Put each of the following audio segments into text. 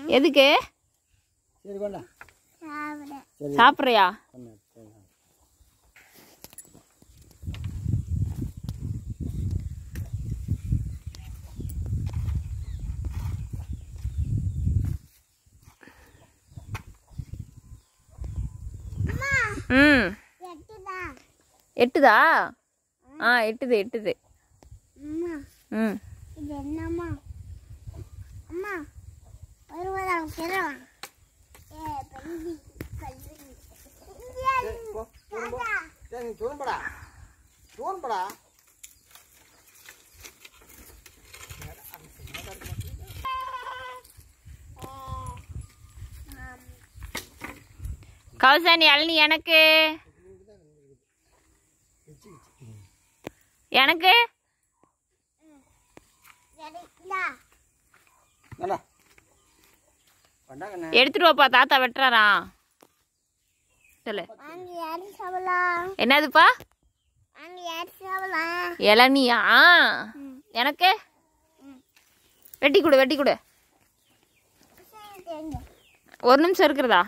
எதுக்கு சரி கொண்டா சரி சாப்பிட்றியா கொண்டா சரி. ம் எட்டுதா ஆ எட்டுது எட்டுது ம் இது என்னம்மா அம்மா வருவதாம் கிரம் ஏ பெண்டி கல்வி சரி, போ, தூரம் போ. சரி, நீ தூரம் போடா தூரம் போடா கௌசானி அழனி எனக்கு எனக்கு நல்லா கொண்டா கண்ணா எடுத்துட்டு வாப்பா தாத்தா வெட்டுறாரா சொல்லு அங்க யாரு சாப்பிடலாம் என்னதுப்பா அங்க யாரு சாப்பிடலாம் இளநியா எனக்கு வெட்டி கொடு வெட்டி கொடு ஒரு நிமிஷம் இருக்கிறதா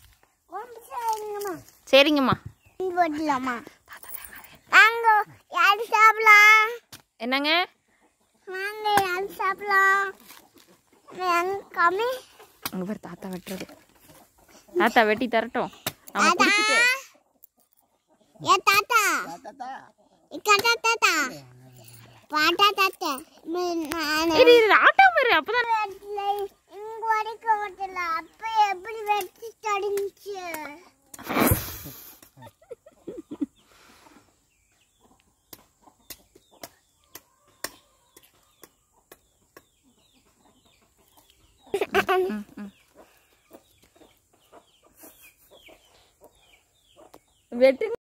சரிங்கம்மா போடலாமா அங்க யாரு சாப்பிடலாம் என்னங்க வாங்க யாரு சாப்பிடலாம் அங்க கம்மி அங்க பாரு தாத்தா வெட்டுறது தாத்தா வெட்டி தரட்டும் நம்ம குடிச்சிட்டு ஏ தாத்தா தாத்தா ఇక్కడ తాత పాట తాత நான் இரு இரு ஆட்டாம இரு அப்பதான் இங்க வரைக்கும் வரல அப்ப எப்படி வெட்டி தடிஞ்சு வெட்டு